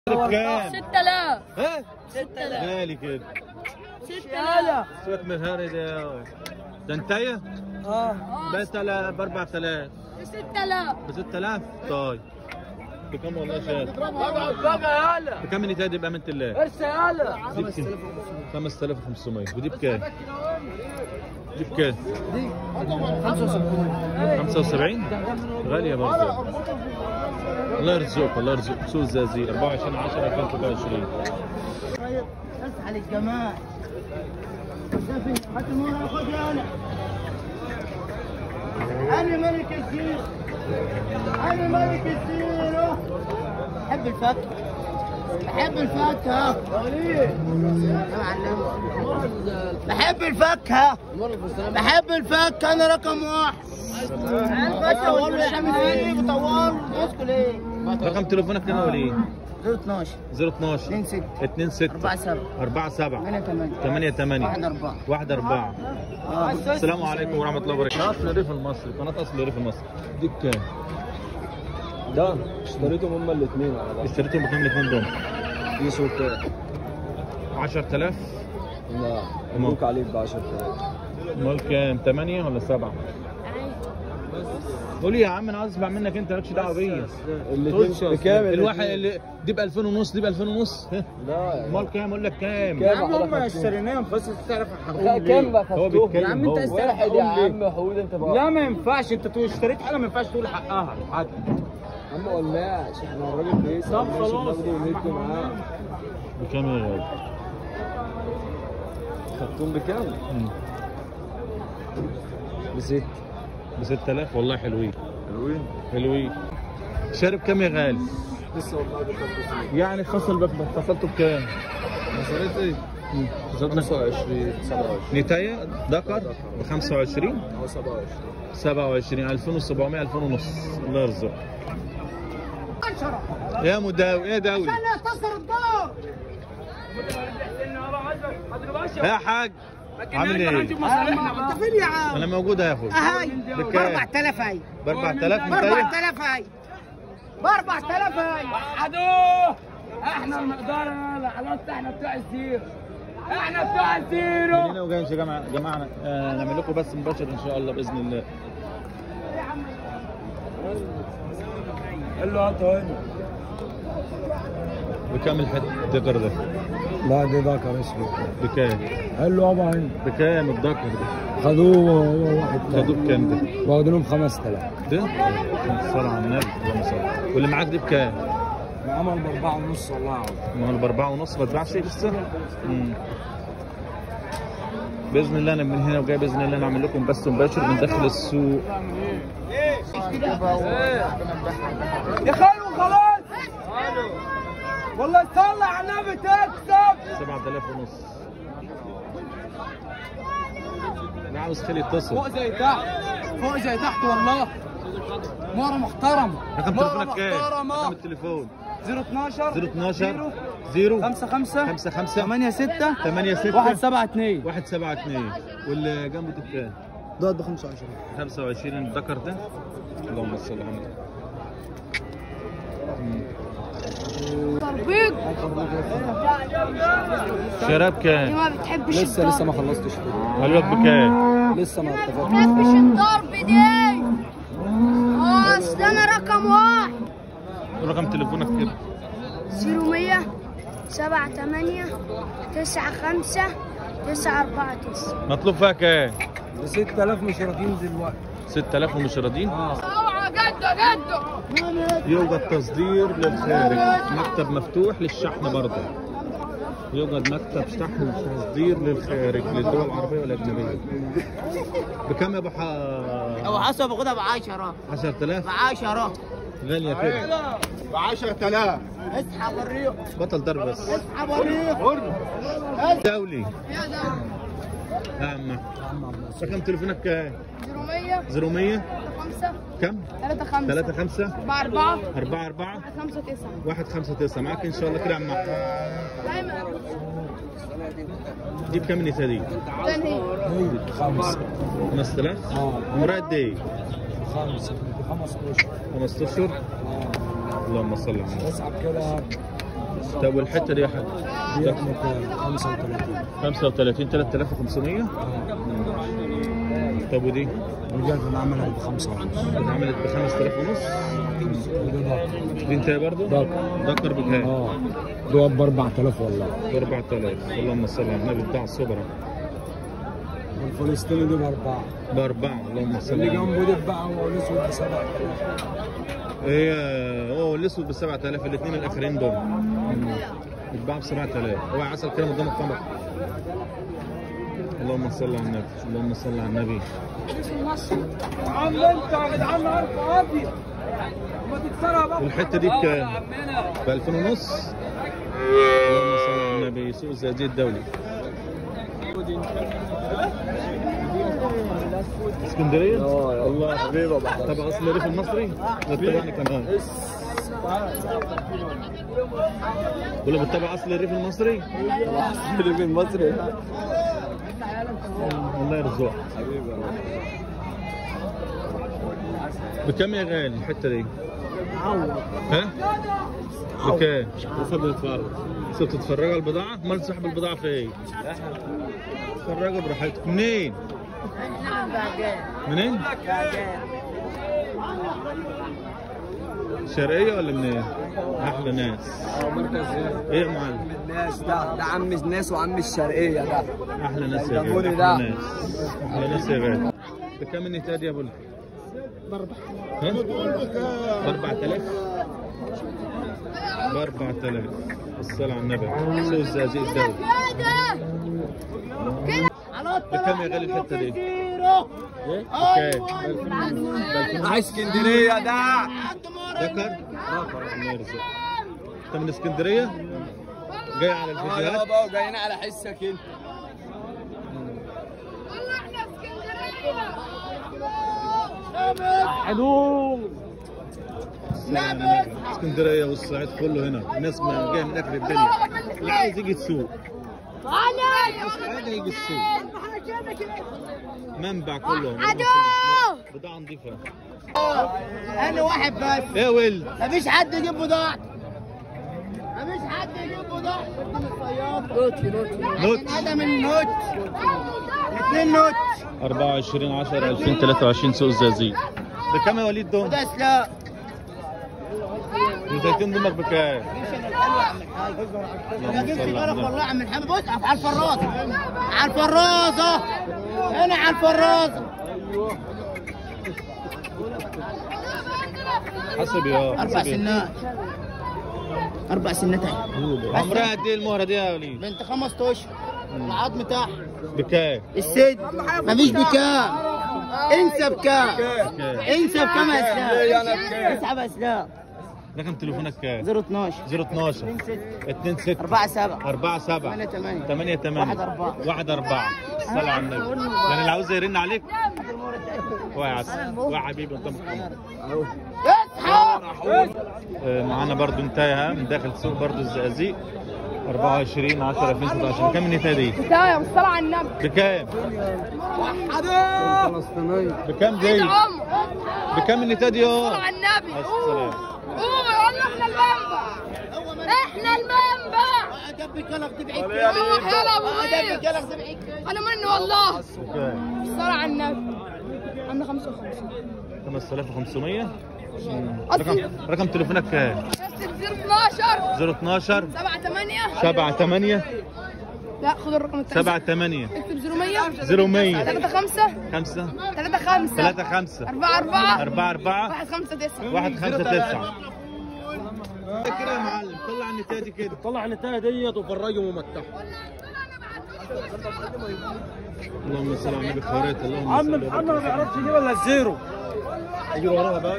بكام؟ 6000 ها؟ 6000 غالي كده 6000 سيبك من الهري ده ده انتية؟ اه بس ب 4000 6000 ب 6000 طيب بكام والله يا شيخ؟ بقى يالا بكام النتاية دي بأمانة الله؟ ارسى يالا دي بكام؟ 5500 ودي بكام؟ دي بكام؟ دي 75 75 غالية برضه الله يرزقك الله يرزقك سوق الزقازيق 24 10 2023 بس على الجمال هات المرة خد انا انا ملك الزين انا ملك الزين بحب الفاكهة بحب الفاكهة بحب الفاكهة بحب الفاكهة انا رقم واحد بطول يا عم ايه بطول بتسكت ليه رقم تليفونك كام وليه؟ 012 012 2 6 2 6 4 7 4 7 8 8 8 8 1 4 1 4 السلام عليكم ورحمة الله وبركاته قناة الريف المصري قناة أصل الريف المصري دي بكام؟ ده اشتريتهم هما الاثنين على بعض اشتريتهم بكام الاثنين دول؟ في سلطان 10000 لا مبروك عليك ب 10000 امال كام؟ 8 ولا 7؟ قول يا عم انا عايز اسمع منك انت مالكش دعوه بيا الاثنين بكام الواحد اللي دي ب 2000 ونص دي ب 2000 ونص ها؟ لا امال كام اقول لك كام؟ كام هم على اشتريناهم بس تعرف كام بقى هو خدتهم؟ بيتكلم يا عم انت هو. استنى. واحد يا عم حود انت بقى لا ما ينفعش انت تقول اشتريت حاجه ما ينفعش تقول حقها لحد يا عم ما قلناش احنا الراجل بيسأل طب ماشي خلاص. بناخده وندي معاه بكام يا غالي؟ خدتهم بكام؟ مم. بست ب 6000 والله حلوين حلوين حلوين شارب كام يا غالي؟ لسه والله بكام يعني فصل بك فصلته بكام؟ مصاريف ايه؟ فصلت لك 25 27 نتاية دكر ب 25 او 27 27 2700 2000 ونص الله يرزقك يا مداوي يا داوي تصر الدار يا حاج عامل ايه؟ انت فين يا عم انا موجود يا اخوي اهي ب بكام؟ 4000 هاي ب 4000 ب نتاية 4000 هاي ب 4000 هاي وحدوه احنا المقدار خلاص احنا بتوع الزيرو احنا بتوع الزيرو هنا وجايين يا جماعه جماعه آه نعمل لكم بس مباشر ان شاء الله باذن الله قال له هات هنا بكام الحد دكر ده؟ لا دي ذكر اسود بكام؟ قال له ابا هنا بكام الدكر ده؟ خدوه هو واحد خدوه بكام ده؟ واخدينهم 5000 ده؟ صلى على النبي اللهم صل واللي معاك دي بكام؟ عمل باربعه ونص والله العظيم ما هو باربعة ونص ما اتباعش لسه؟ مم. باذن الله انا من هنا وجاي باذن الله نعمل لكم بث مباشر من داخل السوق يا خالو خلاص والله صلى على النبي تكسب 7000 ونص انا عاوز خلي يتصل فوق زي تحت فوق زي تحت والله مره محترم رقم مره تليفونك كام؟ رقم محترمه التليفون 012 012 0 5 5 5 5 8 6 8 6 1 7 2 1 7 2 واللي جنبه ده بكام؟ دوت ب 25 25 الذكر ده اللهم صل على النبي مم. تربيط شراب كام؟ ما بتحبش لسه لسه ما خلصتش قال لك بكام؟ لسه ما اتفقناش بتحبش الضرب دي اه اصل انا رقم واحد رقم تليفونك كده 0100 7 8 9 5 9 4 9 مطلوب فيها كام؟ ب 6000 مش راضيين دلوقتي 6000 ومش راضيين؟ اوعى جده جده يوجد تصدير للخارج مكتب مفتوح للشحن برضه يوجد مكتب شحن تصدير للخارج للدول العربية والأجنبية بكم يا ابو او ح... حسب باخدها ب 10 10000 ب 10 غالية كده ب 10000 اسحب الريق بطل ضرب بس اسحب الريق دولي يا ده يا عم رقم تليفونك كام؟ 0100 0100 5 كم؟ 3 5 3 5 4 4 4 4 5 9 1 5 9 معاك ان شاء الله كده يا عم أحمد. دايما دي بكام النساء دي؟ تاني خمسة 5000 اه عمرها قد ايه؟ خمسة 15 خمس اشهر اللهم صل على النبي اسحب كده طب والحته دي يا حاج دي 35 35 3500 طب ودي رجال بنعملها بخمسة ونص اتعملت ب 5000 ونص دي انت برضه دكر. دكر بكام؟ اه دوت ب 4000 والله ب 4000 اللهم صل على النبي بتاع الصبرة والفلسطيني دي بأربعة بأربعة اللهم صل اللي على النبي جنبه دي بقى هو الأسود بسبعة هي هو الاسود ب 7000 الاثنين الاخرين دول يتباع ب 7000 هو عسل كده قدامك طبق اللهم صل على النبي اللهم صل على النبي عم انت يا جدعان عارف عادي ما تكسرها بقى والحته دي بكام؟ ب 2000 ونص اللهم صل على النبي سوق الزقازيق الدولي اسكندريه؟ اه الله حبيبي بقى طب اصل الريف المصري واتبعني كمان ولا بتتابع اصل الريف المصري؟ اللي المصري الله يرزقك بكم يا غالي الحته دي؟ ها؟ بكام؟ لسه بنتفرج لسه بتتفرجوا على البضاعة؟ أمال صاحب البضاعة فين؟ اتفرجوا براحتكم منين؟ منين؟ شرقية ولا منين؟ أحلى ناس إيه يا معلم؟ الناس ده ده عم الناس وعم الشرقية ده أحلى ناس يا جابولي غالي ده. أحلى ناس أحلى ناس يا غالي بكم النتاج يا أبو الك؟ ها؟ ب 4000 ب 4000 الصلاة على النبي سوق الزقازيق الدولي بكم يا غالي الحتة دي؟ ايه؟ بكام؟ عايز اسكندرية ده ذكر؟ الله يرزقك انت من اسكندرية؟ جاي على اه الفيديوهات؟ يابا وجايين على حسك انت اسكندرية والصعيد كله هنا الناس ما جاية من آخر الدنيا اللي عايز يجي السوق عايز يجي السوق منبع كله بضاعة نظيفة انا واحد بس ايه يا ولد؟ مفيش حد يجيب بضاعة مفيش حد يجيب بضاعة نوت نوت نوت هذا من نوت اثنين نوت 24 10 2023 سوق الزقازيق بكام يا وليد دول؟ وده اسلام الزيتون دمك بكام؟ انا جبت غرق والله يا عم الحمد بص على الفرازة على الفرازة هنا على الفرازة حسب يا أربع حسب يا. سنات أربع سنات أهي. عمرها قد ايه المهرة دي يا وليد؟ بنت خمس اشهر العظم بتاعها بكام؟ السيد مفيش بكام انسى بكام بكام؟ انسى بكام يا اسلام اسحب يا اسلام رقم تليفونك كام؟ 012 012 2 6 4 7 4 7 8 8 8 8 واحد أربعة. 1 4 صلى على النبي يعني اللي عاوز يرن عليك هو يا عسل هو يا حبيبي قدام الكاميرا اسحب آه، معانا برضو انتهى من داخل سوق برضو الزقازيق 24 10 2016 كم النتايه دي؟ كفايه والصلاة على النبي بكام؟ فلسطينية بكام دي؟ عمر بكام النتايه دي؟ الصلاة اه على النبي السلام قول قول احنا المنبع احنا المنبع ادبي كلك تبعيد روح يلا ابو ادبي ويل كلك تبعيد انا منه والله بكام؟ الصلاة على النبي عندنا 55 5500 أصل رقم رقم تليفونك كام؟ 012 012 7 8 7 8 لا خد الرقم الثاني 7 8 اكتب 0100 0100 3 5 5 3 5 3 5 4 4 4 4 1 5 9 1 5 9 كده يا معلم طلع النتايه دي كده طلع النتاية ديت وفرجهم ومتعهم اللهم صل على النبي خيرات اللهم عم صل محمد وبارك ما بيعرفش يجيب الا الزيرو يجري وراها بقى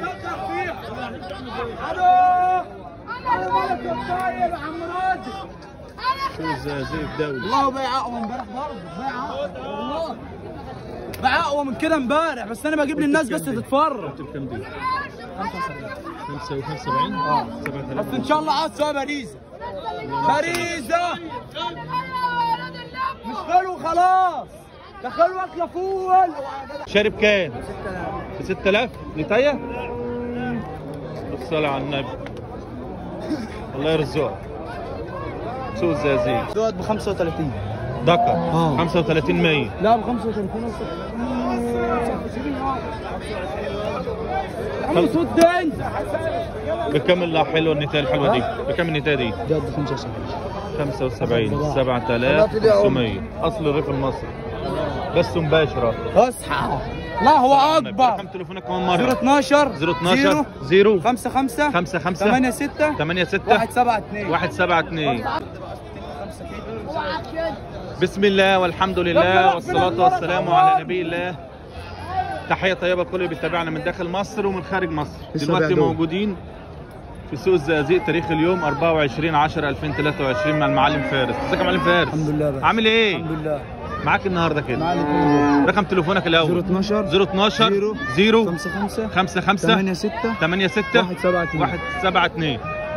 شو الزقازيق الدولي والله بيع اقوى امبارح برضه بيع اقوى والله بيع اقوى من كده امبارح بس انا بجيب للناس بس تتفرج قلت بكام دي؟ 75 اه 7000 بس ان شاء الله عاوز سوا باريزه باريزه مش حلو خلاص دخلوا اكله فول شارب كام؟ ب 6000 نتايه؟ الصلاة على النبي الله يرزقك سوق الزقازيق دوت ب 35 دكر آه. 35 100 لا ب 35 عم صوت دين بكم اللي حلو النتايه الحلوه دي بكم النتايه دي دوت ب 75 75 7500 اصل الريف المصري بس مباشره اصحى لا هو رقم اكبر تليفونك كمان مره 012 012 0 5 5 5 5 8 6 8 6 1 7 2 1 7 2 بسم الله والحمد لله والصلاة والسلام على نبي الله تحية طيبة لكل اللي بيتابعنا من داخل مصر ومن خارج مصر لسه دلوقتي بعدهم. موجودين في سوق الزقازيق تاريخ اليوم 24 10 2023 مع المعلم فارس ازيك يا معلم فارس الحمد لله بقى. عامل ايه الحمد لله معاك النهارده كده معانا الاثنين رقم تليفونك الاول 012 012 0 5 5 5 5 8 6 8 6 1 7 2 1 7 2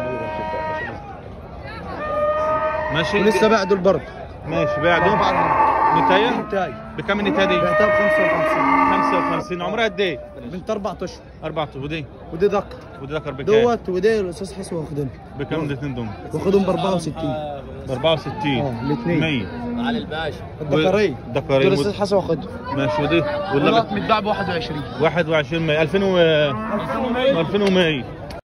ماشي ولسه بعده البرد ماشي بعده نتايه انتاي بكم النتايه دي؟ بعتها ب 55 55 عمرها قد ايه؟ بنت اربع اشهر أربعة ودي ودي دك ودي ذكر بكام؟ دوت ودي الاستاذ حسن واخدهم بكام الاثنين دول؟ واخدهم ب 64 ب 64 اه الاثنين 100 علي الباشا الدكريه دكرين دول الاستاذ حسن واخدهم ماشي ودي ولا والله متباع ب 21 21 100 2000 و 2100